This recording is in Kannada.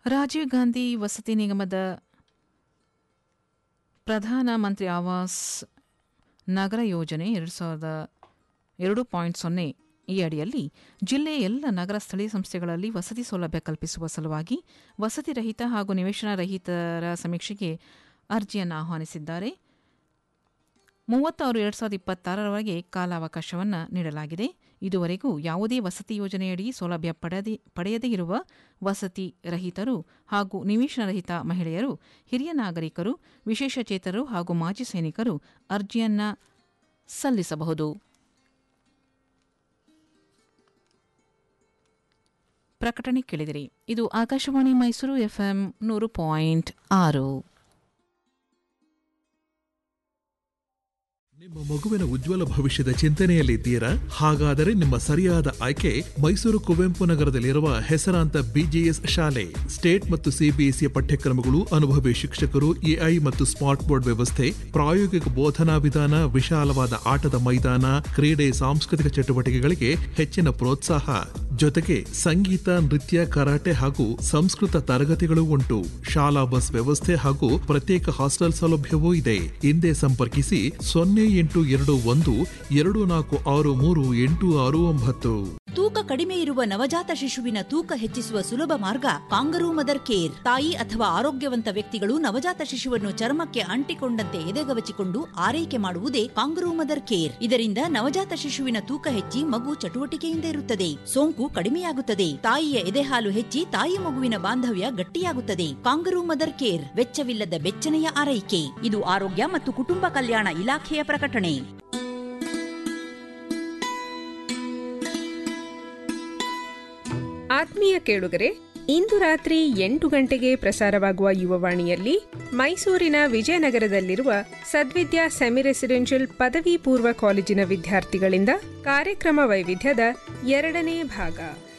ರಾಜೀವ್ ಗಾಂಧಿ ವಸತಿ ನಿಗಮದ ಪ್ರಧಾನ ಮಂತ್ರಿ ಆವಾಸ್ ನಗರ ಯೋಜನೆ ಎರಡು ಸಾವಿರದ ಎರಡು ಪಾಯಿಂಟ್ ಸೊನ್ನೆ ಈ ಅಡಿಯಲ್ಲಿ ಜಿಲ್ಲೆಯ ಎಲ್ಲ ನಗರ ಸ್ಥಳೀಯ ಸಂಸ್ಥೆಗಳಲ್ಲಿ ವಸತಿ ಸೌಲಭ್ಯ ಕಲ್ಪಿಸುವ ಸಲುವಾಗಿ ವಸತಿ ರಹಿತ ಹಾಗೂ ನಿವೇಶನ ರಹಿತರ ಸಮೀಕ್ಷೆಗೆ ಅರ್ಜಿಯನ್ನು ಆಹ್ವಾನಿಸಿದ್ದಾರೆ ಮೂವತ್ತಾರು ಎರಡು ಸಾವಿರದ ಇಪ್ಪತ್ತಾರರವರೆಗೆ ಕಾಲಾವಕಾಶವನ್ನು ನೀಡಲಾಗಿದೆ ಇದುವರೆಗೂ ಯಾವುದೇ ವಸತಿ ಯೋಜನೆಯಡಿ ಸೌಲಭ್ಯ ಪಡೆದೇ ಪಡೆಯದೇ ಇರುವ ವಸತಿ ರಹಿತರು ಹಾಗೂ ನಿವೇಶನ ರಹಿತ ಮಹಿಳೆಯರು ಹಿರಿಯ ನಾಗರಿಕರು ವಿಶೇಷಚೇತರರು ಹಾಗೂ ಮಾಜಿ ಸೈನಿಕರು ಅರ್ಜಿಯನ್ನು ಸಲ್ಲಿಸಬಹುದು ಪ್ರಕಟಣೆ ಕೇಳಿದಿರಿ ಇದು ಆಕಾಶವಾಣಿ ಮೈಸೂರು ಎಫ್ಎಂ ನೂರು ಪಾಯಿಂಟ್ ಆರು ನಿಮ್ಮ ಮಗುವಿನ ಉಜ್ವಲ ಭವಿಷ್ಯದ ಚಿಂತನೆಯಲ್ಲಿದ್ದೀರಾ ಹಾಗಾದರೆ ನಿಮ್ಮ ಸರಿಯಾದ ಆಯ್ಕೆ ಮೈಸೂರು ಕುವೆಂಪು ನಗರದಲ್ಲಿರುವ ಹೆಸರಾಂತ ಬಿಜಿಎಸ್ ಶಾಲೆ ಸ್ಟೇಟ್ ಮತ್ತು ಸಿಬಿಎಸ್ಇ ಪಠ್ಯಕ್ರಮಗಳು ಅನುಭವಿ ಶಿಕ್ಷಕರು ಎಐ ಮತ್ತು ಸ್ಮಾರ್ಟ್ ಬೋರ್ಡ್ ವ್ಯವಸ್ಥೆ ಪ್ರಾಯೋಗಿಕ ಬೋಧನಾ ವಿಧಾನ ವಿಶಾಲವಾದ ಆಟದ ಮೈದಾನ ಕ್ರೀಡೆ ಸಾಂಸ್ಕೃತಿಕ ಚಟುವಟಿಕೆಗಳಿಗೆ ಹೆಚ್ಚಿನ ಪ್ರೋತ್ಸಾಹ ಜೊತೆಗೆ ಸಂಗೀತ ನೃತ್ಯ ಕರಾಟೆ ಹಾಗೂ ಸಂಸ್ಕೃತ ತರಗತಿಗಳು ಉಂಟು ಶಾಲಾ ಬಸ್ ವ್ಯವಸ್ಥೆ ಹಾಗೂ ಪ್ರತ್ಯೇಕ ಹಾಸ್ಟೆಲ್ ಸೌಲಭ್ಯವೂ ಇದೆ ಹಿಂದೆ ಸಂಪರ್ಕಿಸಿ ಸೊನ್ನೆ ಎಂಟು ಎರಡು ಒಂದು ಎರಡು ನಾಲ್ಕು ಆರು ಮೂರು ಎಂಟು ಆರು ಒಂಬತ್ತು ತೂಕ ಕಡಿಮೆ ಇರುವ ನವಜಾತ ಶಿಶುವಿನ ತೂಕ ಹೆಚ್ಚಿಸುವ ಸುಲಭ ಮಾರ್ಗ ಕಾಂಗರೂ ಮದರ್ ಕೇರ್ ತಾಯಿ ಅಥವಾ ಆರೋಗ್ಯವಂತ ವ್ಯಕ್ತಿಗಳು ನವಜಾತ ಶಿಶುವನ್ನು ಚರ್ಮಕ್ಕೆ ಅಂಟಿಕೊಂಡಂತೆ ಎದೆಗವಚಿಕೊಂಡು ಆರೈಕೆ ಮಾಡುವುದೇ ಕಾಂಗರೂ ಮದರ್ ಕೇರ್ ಇದರಿಂದ ನವಜಾತ ಶಿಶುವಿನ ತೂಕ ಹೆಚ್ಚಿ ಮಗು ಚಟುವಟಿಕೆಯಿಂದ ಇರುತ್ತದೆ ಸೋಂಕು ಕಡಿಮೆಯಾಗುತ್ತದೆ ತಾಯಿಯ ಎದೆಹಾಲು ಹೆಚ್ಚಿ ತಾಯಿ ಮಗುವಿನ ಬಾಂಧವ್ಯ ಗಟ್ಟಿಯಾಗುತ್ತದೆ ಕಾಂಗರೂ ಮದರ್ ಕೇರ್ ವೆಚ್ಚವಿಲ್ಲದ ಬೆಚ್ಚನೆಯ ಆರೈಕೆ ಇದು ಆರೋಗ್ಯ ಮತ್ತು ಕುಟುಂಬ ಕಲ್ಯಾಣ ಇಲಾಖೆಯ ಪ್ರಕಟಣೆ ಆತ್ಮೀಯ ಕೇಳುಗರೆ ಇಂದು ರಾತ್ರಿ ಎಂಟು ಗಂಟೆಗೆ ಪ್ರಸಾರವಾಗುವ ಯುವವಾಣಿಯಲ್ಲಿ ಮೈಸೂರಿನ ವಿಜಯನಗರದಲ್ಲಿರುವ ಸದ್ವಿದ್ಯಾ ಸೆಮಿ ರೆಸಿಡೆನ್ಷಿಯಲ್ ಪದವಿ ಪೂರ್ವ ಕಾಲೇಜಿನ ವಿದ್ಯಾರ್ಥಿಗಳಿಂದ ಕಾರ್ಯಕ್ರಮ ವೈವಿಧ್ಯದ ಎರಡನೇ ಭಾಗ